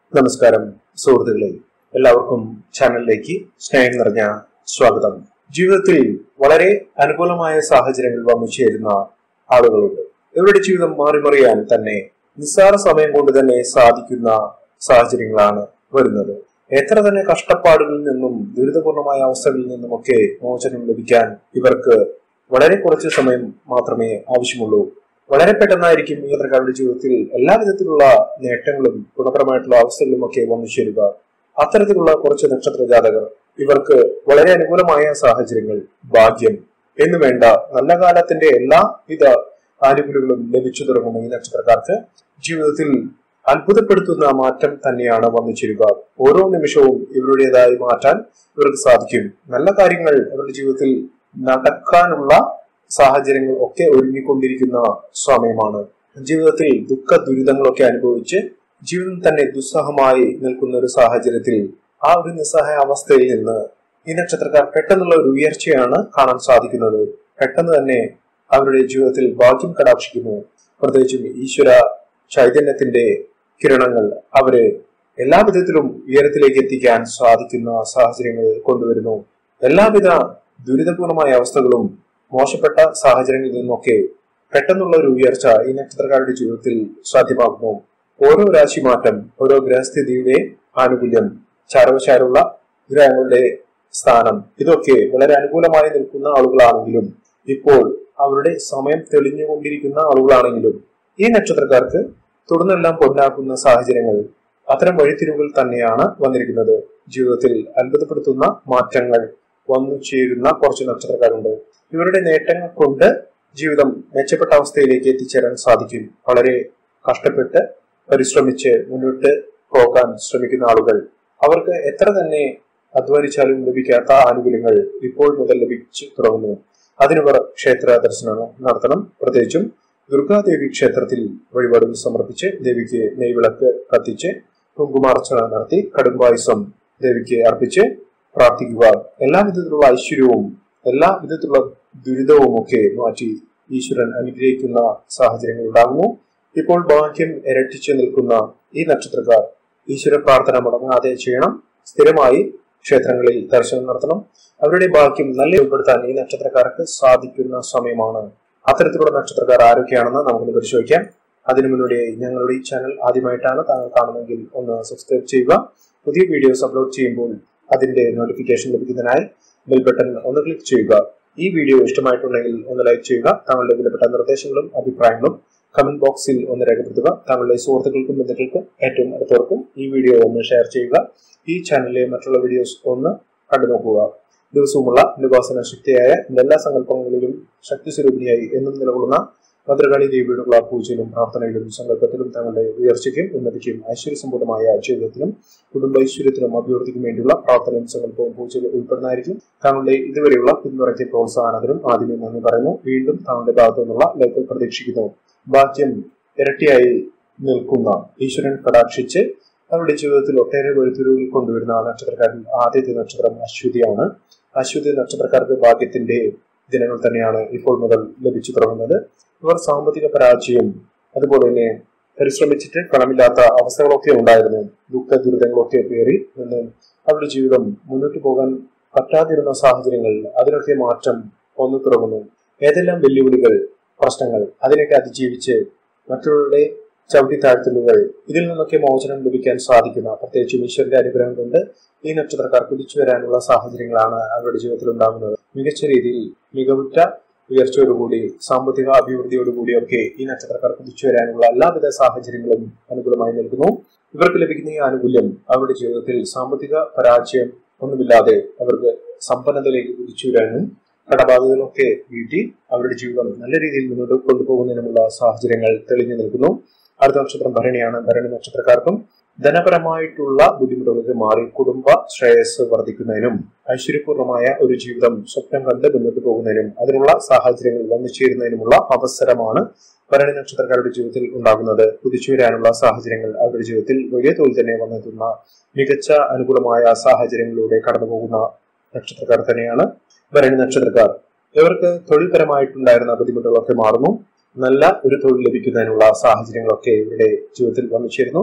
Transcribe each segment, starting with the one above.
നമസ്കാരം സുഹൃത്തുക്കളെ എല്ലാവർക്കും ചാനലിലേക്ക് സ്നേഹം നിറഞ്ഞ സ്വാഗതം ജീവിതത്തിൽ വളരെ അനുകൂലമായ സാഹചര്യങ്ങൾ വന്നു ചേരുന്ന ആളുകളുണ്ട് ഇവരുടെ ജീവിതം മാറി മറിയാൻ തന്നെ നിസ്സാര സമയം കൊണ്ട് തന്നെ സാധിക്കുന്ന സാഹചര്യങ്ങളാണ് വരുന്നത് എത്ര തന്നെ കഷ്ടപ്പാടുകളിൽ നിന്നും ദുരിതപൂർണമായ അവസ്ഥകളിൽ നിന്നുമൊക്കെ മോചനം ലഭിക്കാൻ ഇവർക്ക് വളരെ കുറച്ച് സമയം മാത്രമേ ആവശ്യമുള്ളൂ വളരെ പെട്ടെന്നായിരിക്കും ഈ യാത്രക്കാരുടെ ജീവിതത്തിൽ എല്ലാ വിധത്തിലുള്ള നേട്ടങ്ങളും ഗുണപരമായിട്ടുള്ള അവസ്ഥകളും ഒക്കെ വന്നു ചേരുക അത്തരത്തിലുള്ള കുറച്ച് നക്ഷത്ര ജാതകർ ഇവർക്ക് വളരെ അനുകൂലമായ സാഹചര്യങ്ങൾ ഭാഗ്യം എന്ന് വേണ്ട നല്ല കാലത്തിന്റെ എല്ലാവിധ ആനുകൂല്യങ്ങളും ലഭിച്ചു തുടങ്ങുന്ന ഈ നക്ഷത്രക്കാർക്ക് ജീവിതത്തിൽ അത്ഭുതപ്പെടുത്തുന്ന മാറ്റം തന്നെയാണ് വന്നു ചേരുക ഓരോ നിമിഷവും ഇവരുടേതായി മാറ്റാൻ ഇവർക്ക് സാധിക്കും നല്ല കാര്യങ്ങൾ അവരുടെ ജീവിതത്തിൽ നടക്കാനുള്ള സാഹചര്യങ്ങൾ ഒക്കെ ഒരുങ്ങിക്കൊണ്ടിരിക്കുന്ന സമയമാണ് ജീവിതത്തിൽ ദുഃഖ ദുരിതങ്ങളൊക്കെ അനുഭവിച്ച് ജീവിതം തന്നെ ദുസ്സഹമായി നിൽക്കുന്ന ഒരു സാഹചര്യത്തിൽ ആ ഒരു നിസ്സഹായ അവസ്ഥയിൽ നിന്ന് ഈ നക്ഷത്രക്കാർ പെട്ടെന്നുള്ള ഒരു ഉയർച്ചയാണ് കാണാൻ സാധിക്കുന്നത് പെട്ടെന്ന് തന്നെ അവരുടെ ജീവിതത്തിൽ ഭാഗ്യം കടാക്ഷിക്കുന്നു പ്രത്യേകിച്ചും ഈശ്വര ചൈതന്യത്തിന്റെ കിരണങ്ങൾ അവരെ എല്ലാ വിധത്തിലും ഉയരത്തിലേക്ക് എത്തിക്കാൻ സാധിക്കുന്ന സാഹചര്യങ്ങൾ കൊണ്ടുവരുന്നു എല്ലാവിധ ദുരിതപൂർണമായ അവസ്ഥകളും മോശപ്പെട്ട സാഹചര്യങ്ങളിൽ നിന്നൊക്കെ പെട്ടെന്നുള്ള ഒരു ഉയർച്ച ഈ നക്ഷത്രക്കാരുടെ ജീവിതത്തിൽ സാധ്യമാകുന്നു ഓരോ രാശിമാറ്റം ഓരോ ഗ്രഹസ്ഥിതിയുടെ ആനുകൂല്യം ചാരവശാലുള്ള ഗ്രഹങ്ങളുടെ സ്ഥാനം ഇതൊക്കെ വളരെ അനുകൂലമായി നിൽക്കുന്ന ആളുകളാണെങ്കിലും ഇപ്പോൾ അവരുടെ സമയം തെളിഞ്ഞുകൊണ്ടിരിക്കുന്ന ആളുകളാണെങ്കിലും ഈ നക്ഷത്രക്കാർക്ക് തുടർന്നെല്ലാം പൊന്നാക്കുന്ന സാഹചര്യങ്ങൾ അത്തരം വഴിത്തിരിവുകൾ തന്നെയാണ് വന്നിരിക്കുന്നത് ജീവിതത്തിൽ അത്ഭുതപ്പെടുത്തുന്ന മാറ്റങ്ങൾ വന്നു ചേരുന്ന കുറച്ച് നക്ഷത്രക്കാരുണ്ട് ഇവരുടെ നേട്ടങ്ങൾ കൊണ്ട് ജീവിതം മെച്ചപ്പെട്ട അവസ്ഥയിലേക്ക് എത്തിച്ചേരാൻ സാധിക്കും വളരെ കഷ്ടപ്പെട്ട് പരിശ്രമിച്ച് മുന്നോട്ട് പോകാൻ ശ്രമിക്കുന്ന ആളുകൾ അവർക്ക് എത്ര തന്നെ അധ്വാനിച്ചാലും ലഭിക്കാത്ത ആനുകൂല്യങ്ങൾ ഇപ്പോൾ മുതൽ ലഭിച്ചു തുടങ്ങുന്നു അതിനിവർ ക്ഷേത്ര ദർശനം നടത്തണം പ്രത്യേകിച്ചും ദുർഗാദേവി ക്ഷേത്രത്തിൽ വഴിപാടുകൾ സമർപ്പിച്ച് ദേവിക്ക് നെയ്വിളക്ക് കത്തിച്ച് കുങ്കുമാർച്ചന നടത്തി കടുംപായസം ദേവിക്ക് അർപ്പിച്ച് പ്രാർത്ഥിക്കുക എല്ലാ വിധത്തിലുള്ള ഐശ്വര്യവും എല്ലാ വിധത്തിലുള്ള ദുരിതവും ഒക്കെ മാറ്റി ഈശ്വരൻ അനുഗ്രഹിക്കുന്ന സാഹചര്യങ്ങൾ ഉണ്ടാകുന്നു ഇപ്പോൾ ഭാഗ്യം ഇരട്ടിച്ചു നിൽക്കുന്ന ഈ നക്ഷത്രക്കാർ ഈശ്വര പ്രാർത്ഥന മുടങ്ങാതെ ചെയ്യണം സ്ഥിരമായി ക്ഷേത്രങ്ങളിൽ ദർശനം നടത്തണം അവരുടെ ഭാഗ്യം നല്ല ഉൾപ്പെടുത്താൻ ഈ നക്ഷത്രക്കാർക്ക് സാധിക്കുന്ന സമയമാണ് അത്തരത്തിലുള്ള നക്ഷത്രക്കാർ ആരൊക്കെയാണെന്ന് നമുക്കൊന്ന് പരിശോധിക്കാം അതിനു മുന്നോടിയായി ഞങ്ങളുടെ ഈ ചാനൽ ആദ്യമായിട്ടാണ് താങ്കൾ കാണുന്നതെങ്കിൽ ഒന്ന് സബ്സ്ക്രൈബ് ചെയ്യുക പുതിയ വീഡിയോസ് അപ്ലോഡ് ചെയ്യുമ്പോൾ അതിന്റെ നോട്ടിഫിക്കേഷൻ ലഭിക്കുന്നതിനായി ബെൽ ബട്ടൺ ഒന്ന് ക്ലിക്ക് ചെയ്യുക ഈ വീഡിയോ ഇഷ്ടമായിട്ടുണ്ടെങ്കിൽ ഒന്ന് ലൈക്ക് ചെയ്യുക താങ്കളുടെ വിലപ്പെട്ട നിർദ്ദേശങ്ങളും അഭിപ്രായങ്ങളും കമന്റ് ബോക്സിൽ ഒന്ന് രേഖപ്പെടുത്തുക താങ്കളുടെ സുഹൃത്തുക്കൾക്കും ബന്ധുക്കൾക്കും ഏറ്റവും അടുത്തവർക്കും ഈ വീഡിയോ ഒന്ന് ഷെയർ ചെയ്യുക ഈ ചാനലിലെ മറ്റുള്ള വീഡിയോസ് ഒന്ന് കണ്ടു നോക്കുക ദിവസവുമുള്ള ഉപാസന ശക്തിയായ എല്ലാ സങ്കല്പങ്ങളിലും ശക്തി സ്വരൂപിണിയായി എന്നും നിലകൊള്ളുന്ന ഭദ്രകാളി ദേവിയോടുള്ള പൂജയിലും പ്രാർത്ഥനയിലും സങ്കല്പത്തിലും തങ്ങളുടെ ഉയർച്ചയ്ക്കും ഉന്നതിക്കും ഐശ്വര്യസമ്പൂർണ്ണമായ ജീവിതത്തിനും കുടുംബ ഐശ്വര്യത്തിനും അഭിവൃദ്ധിക്കും വേണ്ടിയുള്ള പ്രാർത്ഥനയും സങ്കല്പവും പൂജയിൽ ഉൾപ്പെടുന്നതായിരിക്കും താങ്കളുടെ ഇതുവരെയുള്ള പിന്തുണയ്ക്ക് പ്രോത്സാഹനത്തിനും ആദ്യമേ നന്ദി പറയുന്നു വീണ്ടും താങ്കളുടെ ഭാഗത്തു നിന്നുള്ള ലൈക്കുകൾ പ്രതീക്ഷിക്കുന്നു ഭാഗ്യം ഇരട്ടിയായി നിൽക്കുന്ന ഈശ്വരൻ കടാക്ഷിച്ച് അവരുടെ ജീവിതത്തിൽ ഒട്ടേറെ വഴിത്തിരിവുകൾ കൊണ്ടുവരുന്ന നക്ഷത്രക്കാരിൽ ആദ്യത്തെ നക്ഷത്രം അശ്വതിയാണ് അശ്വതി നക്ഷത്രക്കാർക്ക് ഭാഗ്യത്തിന്റെ ദിനങ്ങൾ തന്നെയാണ് ഇപ്പോൾ മുതൽ ലഭിച്ചു തുടങ്ങുന്നത് ഇവർ സാമ്പത്തിക പരാജയം അതുപോലെ തന്നെ പരിശ്രമിച്ചിട്ട് പണമില്ലാത്ത അവസ്ഥകളൊക്കെ ഉണ്ടായിരുന്നു ദുഃഖ ദുരിതങ്ങളൊക്കെ പേറി നിന്ന് അവരുടെ ജീവിതം മുന്നോട്ട് പോകാൻ പറ്റാതിരുന്ന സാഹചര്യങ്ങൾ അതിനൊക്കെ മാറ്റം വന്നു തുടങ്ങുന്നു ഏതെല്ലാം വെല്ലുവിളികൾ പ്രശ്നങ്ങൾ അതിനൊക്കെ അതിജീവിച്ച് മറ്റുള്ളവരുടെ ചവിട്ടി താഴ്ത്തലുകൾ ഇതിൽ നിന്നൊക്കെ മോചനം ലഭിക്കാൻ സാധിക്കുന്ന പ്രത്യേകിച്ചും ഈശ്വരന്റെ അനുഗ്രഹം കൊണ്ട് ഈ നക്ഷത്രക്കാർ കുതിച്ചു വരാനുള്ള സാഹചര്യങ്ങളാണ് അവരുടെ ജീവിതത്തിൽ ഉണ്ടാകുന്നത് മികച്ച രീതിയിൽ മികവുറ്റ ഉയർച്ചയോടുകൂടി സാമ്പത്തിക അഭിവൃദ്ധിയോടുകൂടിയൊക്കെ ഈ നക്ഷത്രക്കാർ കുതിച്ചു വരാനുള്ള എല്ലാവിധ സാഹചര്യങ്ങളും അനുകൂലമായി നൽകുന്നു ഇവർക്ക് ലഭിക്കുന്ന ഈ ആനുകൂല്യം അവരുടെ ജീവിതത്തിൽ സാമ്പത്തിക പരാജയം ഒന്നുമില്ലാതെ അവർക്ക് സമ്പന്നതയിലേക്ക് കുതിച്ചു വരാനും കടബാധ്യതകളൊക്കെ വീട്ടി അവരുടെ ജീവിതം നല്ല രീതിയിൽ മുന്നോട്ട് കൊണ്ടുപോകുന്നതിനുമുള്ള സാഹചര്യങ്ങൾ തെളിഞ്ഞു നിൽക്കുന്നു അടുത്ത നക്ഷത്രം ഭരണിയാണ് ഭരണി നക്ഷത്രക്കാർക്കും ധനപരമായിട്ടുള്ള ബുദ്ധിമുട്ടുകൾക്ക് മാറി കുടുംബ ശ്രേയസ് വർദ്ധിക്കുന്നതിനും ഐശ്വര്യപൂർണമായ ഒരു ജീവിതം സ്വപ്നം കണ്ട് മുന്നോട്ട് പോകുന്നതിനും അതിനുള്ള സാഹചര്യങ്ങൾ വന്നു ചേരുന്നതിനുമുള്ള അവസരമാണ് ഭരണി നക്ഷത്രക്കാരുടെ ജീവിതത്തിൽ ഉണ്ടാകുന്നത് കുതിച്ചു വരാനുള്ള സാഹചര്യങ്ങൾ അവരുടെ ജീവിതത്തിൽ വലിയ തോതിൽ തന്നെ വന്നെത്തുന്ന മികച്ച അനുകൂലമായ സാഹചര്യങ്ങളിലൂടെ കടന്നു പോകുന്ന നക്ഷത്രക്കാർ തന്നെയാണ് ഭരണി നക്ഷത്രക്കാർ ഇവർക്ക് തൊഴിൽപരമായിട്ടുണ്ടായിരുന്ന ബുദ്ധിമുട്ടുകളൊക്കെ മാറുന്നു നല്ല ഒരു തൊഴിൽ ലഭിക്കുന്നതിനുള്ള സാഹചര്യങ്ങളൊക്കെ ഇവരുടെ ജീവിതത്തിൽ വന്നു ചേരുന്നു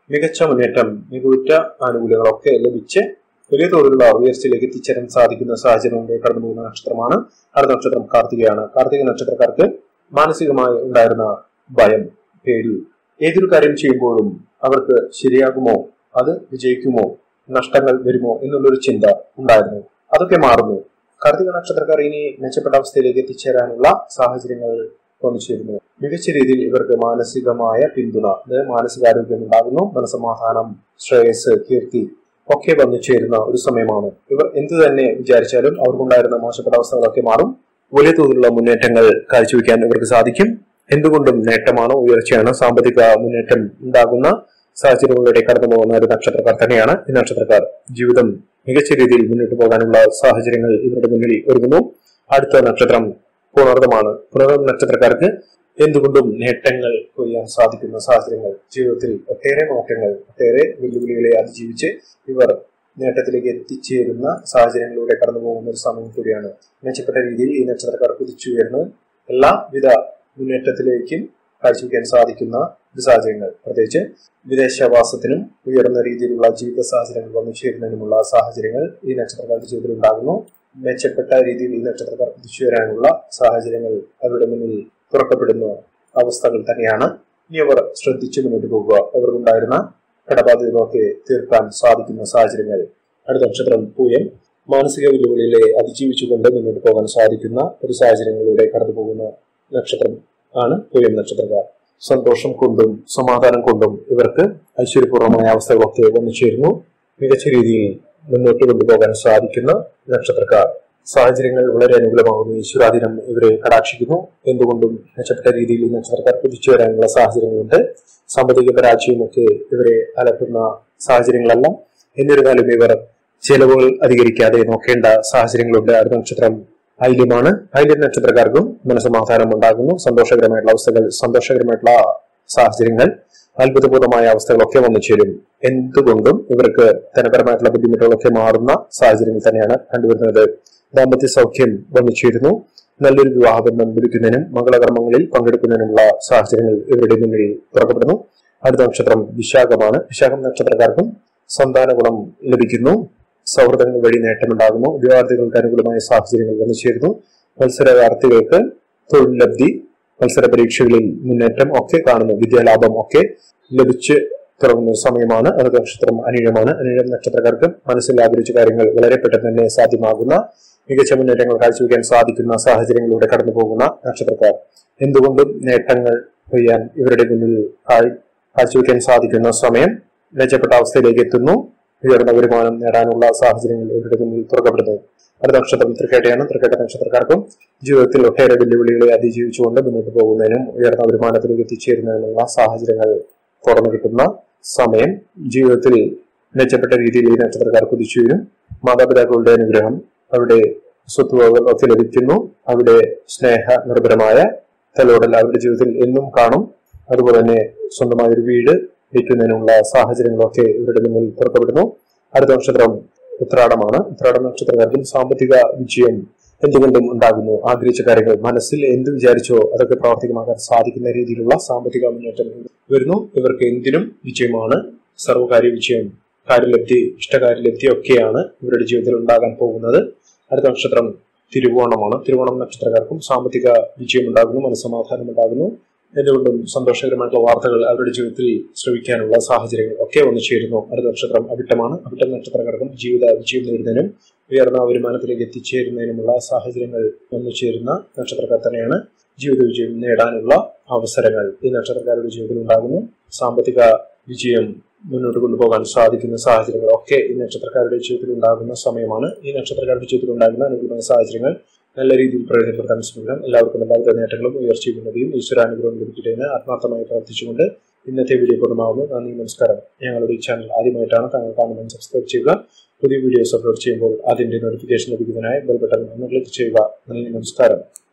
മികച്ച മുന്നേറ്റം മികവുറ്റ ആനുകൂല്യങ്ങളൊക്കെ ലഭിച്ച് വലിയ തോതിലുള്ള ഉയർച്ചയിലേക്ക് എത്തിച്ചേരാൻ സാധിക്കുന്ന സാഹചര്യങ്ങളിലേക്ക് കടന്നു പോകുന്ന നക്ഷത്രമാണ് അടുത്ത നക്ഷത്രം കാർത്തികയാണ് കാർത്തിക നക്ഷത്രക്കാർക്ക് മാനസികമായി ഉണ്ടായിരുന്ന ഭയം പേടി ഏതൊരു കാര്യം ചെയ്യുമ്പോഴും അവർക്ക് ശരിയാകുമോ അത് വിജയിക്കുമോ നഷ്ടങ്ങൾ വരുമോ എന്നുള്ളൊരു ചിന്ത ഉണ്ടായിരുന്നു അതൊക്കെ മാറുന്നു കാർത്തിക നക്ഷത്രക്കാർ ഇനി മെച്ചപ്പെട്ട അവസ്ഥയിലേക്ക് എത്തിച്ചേരാനുള്ള സാഹചര്യങ്ങൾ വന്നു ചേരുന്നു മികച്ച രീതിയിൽ ഇവർക്ക് മാനസികമായ പിന്തുണ അതായത് മാനസികാരോഗ്യം ഉണ്ടാകുന്നു മനസമാധാനം ശ്രേയസ് കീർത്തി ഒക്കെ വന്നു ചേരുന്ന ഒരു സമയമാണ് ഇവർ എന്തു തന്നെ വിചാരിച്ചാലും അവർക്കുണ്ടായിരുന്ന മോശപ്പെട്ട അവസ്ഥകളൊക്കെ മാറും വലിയ തോതിലുള്ള മുന്നേറ്റങ്ങൾ കാഴ്ചവെക്കാൻ ഇവർക്ക് സാധിക്കും എന്തുകൊണ്ടും നേട്ടമാണ് ഉയർച്ചയാണ് സാമ്പത്തിക മുന്നേറ്റം ഉണ്ടാകുന്ന സാഹചര്യങ്ങളിലൂടെ കടന്നു പോകുന്ന ഒരു നക്ഷത്രക്കാർ തന്നെയാണ് ഈ നക്ഷത്രക്കാർ ജീവിതം മികച്ച രീതിയിൽ മുന്നോട്ട് പോകാനുള്ള സാഹചര്യങ്ങൾ ഇവരുടെ മുന്നിൽ ഒരുങ്ങുന്നു അടുത്ത നക്ഷത്രം പുണർദമാണ് പുണർദം നക്ഷത്രക്കാർക്ക് എന്തുകൊണ്ടും നേട്ടങ്ങൾ കൊയ്യാൻ സാധിക്കുന്ന സാഹചര്യങ്ങൾ ജീവിതത്തിൽ ഒട്ടേറെ മാറ്റങ്ങൾ ഒട്ടേറെ വെല്ലുവിളികളെ അതിജീവിച്ച് ഇവർ നേട്ടത്തിലേക്ക് എത്തിച്ചേരുന്ന സാഹചര്യങ്ങളിലൂടെ കടന്നു പോകുന്ന ഒരു സമയം കൂടിയാണ് മെച്ചപ്പെട്ട രീതിയിൽ ഈ നക്ഷത്രക്കാർ കുതിച്ചുയർന്ന് എല്ലാവിധ മുന്നേറ്റത്തിലേക്കും കാഴ്ചവെക്കാൻ സാധിക്കുന്ന ഒരു സാഹചര്യങ്ങൾ പ്രത്യേകിച്ച് വിദേശവാസത്തിനും ഉയർന്ന രീതിയിലുള്ള ജീവിത സാഹചര്യങ്ങൾ വന്നു ചേരുന്നതിനുമുള്ള സാഹചര്യങ്ങൾ ഈ നക്ഷത്രക്കാരുടെ ജീവിതത്തിൽ ഉണ്ടാകുന്നു മെച്ചപ്പെട്ട രീതിയിൽ ഈ നക്ഷത്രക്കാർ കുതിച്ചു വരാനുള്ള സാഹചര്യങ്ങൾ അവരുടെ മുന്നിൽ തുറക്കപ്പെടുന്ന അവസ്ഥകൾ തന്നെയാണ് ഇനി അവർ ശ്രദ്ധിച്ചു മുന്നോട്ട് പോകുക അവർക്കുണ്ടായിരുന്ന കടബാധ്യതകളൊക്കെ തീർക്കാൻ സാധിക്കുന്ന സാഹചര്യങ്ങൾ അടുത്ത നക്ഷത്രം പൂയം മാനസിക വെല്ലുവിളികളെ അതിജീവിച്ചുകൊണ്ട് മുന്നോട്ട് പോകാൻ സാധിക്കുന്ന ഒരു സാഹചര്യങ്ങളിലൂടെ കടന്നു പോകുന്ന നക്ഷത്രം ആണ് പൂയം നക്ഷത്രക്കാർ സന്തോഷം കൊണ്ടും സമാധാനം കൊണ്ടും ഇവർക്ക് ഐശ്വര്യപൂർണമായ അവസ്ഥകളൊക്കെ വന്നു ചേരുന്നു മികച്ച രീതിയിൽ മുന്നോട്ട് കൊണ്ടുപോകാൻ സാധിക്കുന്ന നക്ഷത്രക്കാർ സാഹചര്യങ്ങൾ വളരെ അനുകൂലമാകുന്നു ഈശ്വരാധീനം ഇവരെ കടാക്ഷിക്കുന്നു എന്തുകൊണ്ടും മെച്ചപ്പെട്ട രീതിയിൽ ഈ നക്ഷത്രക്കാർ കുതിച്ചു വരാനുള്ള സാഹചര്യങ്ങളുണ്ട് സാമ്പത്തിക പരാജയവും ഒക്കെ ഇവരെ അലട്ടുന്ന സാഹചര്യങ്ങളല്ല എന്നിരുന്നാലും ഇവർ ചെലവുകൾ അധികരിക്കാതെ നോക്കേണ്ട സാഹചര്യങ്ങളുണ്ട് അടുത്ത നക്ഷത്രം ഐല്യമാണ് ഐല്യം നക്ഷത്രക്കാർക്കും മനസ്സമാധാനം ഉണ്ടാകുന്നു സന്തോഷകരമായിട്ടുള്ള അവസ്ഥകൾ സന്തോഷകരമായിട്ടുള്ള സാഹചര്യങ്ങൾ അത്ഭുതപൂർവമായ അവസ്ഥകളൊക്കെ വന്നു ചേരും എന്തുകൊണ്ടും ഇവർക്ക് ധനപരമായിട്ടുള്ള ബുദ്ധിമുട്ടുകളൊക്കെ മാറുന്ന സാഹചര്യങ്ങൾ തന്നെയാണ് കണ്ടുവരുന്നത് ദാമ്പത്യ സൗഖ്യം വന്നു ചേരുന്നു നല്ലൊരു വിവാഹബന്ധം ലഭിക്കുന്നതിനും മംഗളകർമ്മങ്ങളിൽ പങ്കെടുക്കുന്നതിനുമുള്ള സാഹചര്യങ്ങൾ ഇവരുടെ മുന്നിൽ തുറക്കപ്പെടുന്നു അടുത്ത നക്ഷത്രം വിശാഖമാണ് വിശാഖം നക്ഷത്രക്കാർക്കും സന്താന ഗുണം ലഭിക്കുന്നു സൗഹൃദങ്ങൾ വഴി നേട്ടമുണ്ടാകുന്നു ഉദ്യോഗാർത്ഥികൾക്ക് അനുകൂലമായ സാഹചര്യങ്ങൾ വന്നു ചേരുന്നു മത്സരാർത്ഥികൾക്ക് തൊഴിൽ ലബ്ധി മത്സര പരീക്ഷകളിൽ മുന്നേറ്റം ഒക്കെ കാണുന്നു വിദ്യാലാഭം ഒക്കെ ലഭിച്ച് തുടങ്ങുന്ന ഒരു സമയമാണ് അത് നക്ഷത്രം അനിഴമാണ് അനിഴം നക്ഷത്രക്കാർക്ക് മനസ്സിൽ ആഗ്രഹിച്ച കാര്യങ്ങൾ വളരെ പെട്ടെന്ന് തന്നെ സാധ്യമാകുന്ന മികച്ച മുന്നേറ്റങ്ങൾ കാഴ്ചവെക്കാൻ സാധിക്കുന്ന സാഹചര്യങ്ങളിലൂടെ കടന്നു പോകുന്ന നക്ഷത്രക്കാർ എന്തുകൊണ്ടും നേട്ടങ്ങൾ കൊയ്യാൻ ഇവരുടെ മുന്നിൽ കാഴ്- കാഴ്ചവെക്കാൻ സാധിക്കുന്ന സമയം മെച്ചപ്പെട്ട അവസ്ഥയിലേക്ക് എത്തുന്നു ഉയർന്ന വരുമാനം നേടാനുള്ള സാഹചര്യങ്ങൾ ഇവരുടെ മുന്നിൽ തുറക്കപ്പെടുന്നു അടുത്ത നക്ഷത്രം തൃക്കേട്ടയാണ് തൃക്കേട്ട നക്ഷത്രക്കാർക്കും ജീവിതത്തിൽ ഒട്ടേറെ വെല്ലുവിളികളെ അതിജീവിച്ചുകൊണ്ട് മുന്നോട്ട് പോകുന്നതിനും ഉയർന്ന വരുമാനത്തിലേക്ക് എത്തിച്ചേരുന്നതിനുള്ള സാഹചര്യങ്ങൾ തുറന്നു കിട്ടുന്ന സമയം ജീവിതത്തിൽ മെച്ചപ്പെട്ട രീതിയിൽ ഈ നക്ഷത്രക്കാർ കുതിച്ചു വരും മാതാപിതാക്കളുടെ അനുഗ്രഹം അവിടെ സ്വത്തുവകൾ ഒക്കെ ലഭിക്കുന്നു അവിടെ സ്നേഹ നിർഭരമായ തലോടൽ അവരുടെ ജീവിതത്തിൽ എന്നും കാണും അതുപോലെ തന്നെ സ്വന്തമായ ഒരു വീട് വയ്ക്കുന്നതിനുള്ള സാഹചര്യങ്ങളൊക്കെ ഇവരുടെ മുന്നിൽ തുറക്കപ്പെടുന്നു അടുത്ത നക്ഷത്രം ഉത്രാടമാണ് ഉത്രാടം നക്ഷത്രക്കാർക്കും സാമ്പത്തിക വിജയം എന്തുകൊണ്ടും ഉണ്ടാകുന്നു ആഗ്രഹിച്ച കാര്യങ്ങൾ മനസ്സിൽ എന്ത് വിചാരിച്ചോ അതൊക്കെ പ്രാവർത്തികമാക്കാൻ സാധിക്കുന്ന രീതിയിലുള്ള സാമ്പത്തിക മുന്നേറ്റം വരുന്നു ഇവർക്ക് എന്തിനും വിജയമാണ് സർവകാര്യ വിജയം കാര്യലബ്ധി ഇഷ്ടകാര്യലബ്ധി ഒക്കെയാണ് ഇവരുടെ ജീവിതത്തിൽ ഉണ്ടാകാൻ പോകുന്നത് അടുത്ത നക്ഷത്രം തിരുവോണമാണ് തിരുവോണം നക്ഷത്രക്കാർക്കും സാമ്പത്തിക വിജയം ഉണ്ടാകുന്നു മനസ്സമാധാനം ഉണ്ടാകുന്നു എന്തുകൊണ്ടും സന്തോഷകരമായിട്ടുള്ള വാർത്തകൾ അവരുടെ ജീവിതത്തിൽ ശ്രവിക്കാനുള്ള സാഹചര്യങ്ങൾ ഒക്കെ വന്നു ചേരുന്നു അടുത്ത നക്ഷത്രം അവിട്ടമാണ് അവിട്ടം നക്ഷത്രക്കാർക്കും ജീവിത വിജയം നേടുന്നതിനും ഉയർന്ന വരുമാനത്തിലേക്ക് എത്തിച്ചേരുന്നതിനുമുള്ള സാഹചര്യങ്ങൾ വന്നു ചേരുന്ന നക്ഷത്രക്കാർ തന്നെയാണ് ജീവിത വിജയം നേടാനുള്ള അവസരങ്ങൾ ഈ നക്ഷത്രക്കാരുടെ ജീവിതത്തിൽ ഉണ്ടാകുന്നു സാമ്പത്തിക വിജയം മുന്നോട്ട് കൊണ്ടുപോകാൻ സാധിക്കുന്ന സാഹചര്യങ്ങൾ ഒക്കെ ഈ നക്ഷത്രക്കാരുടെ ജീവിതത്തിൽ ഉണ്ടാകുന്ന സമയമാണ് ഈ നക്ഷത്രക്കാരുടെ ജീവിതത്തിൽ ഉണ്ടാകുന്ന അനുകൂലമായ സാഹചര്യങ്ങൾ നല്ല രീതിയിൽ പ്രയോജനപ്പെടുത്താൻ ശ്രമിക്കണം എല്ലാവർക്കും എല്ലാവിധ നേട്ടങ്ങളും ഉയർച്ചയും ഉന്നതിയും ഈശ്വരാനുഗ്രഹം ലഭിക്കട്ടെ എന്ന് ആത്മാർത്ഥമായി പ്രാർത്ഥിച്ചുകൊണ്ട് ഇന്നത്തെ വീഡിയോ പൂർണ്ണമാകുന്നു നന്ദി നമസ്കാരം ഞങ്ങളുടെ ഈ ചാനൽ ആദ്യമായിട്ടാണ് താങ്കൾ കാണുന്നത് സബ്സ്ക്രൈബ് ചെയ്യുക പുതിയ വീഡിയോസ് അപ്ലോഡ് ചെയ്യുമ്പോൾ അതിന്റെ നോട്ടിഫിക്കേഷൻ ലഭിക്കുന്നതിനായി ബെൽ ബട്ടൺ ഒന്ന് ക്ലിക്ക് ചെയ്യുക നന്ദി നമസ്കാരം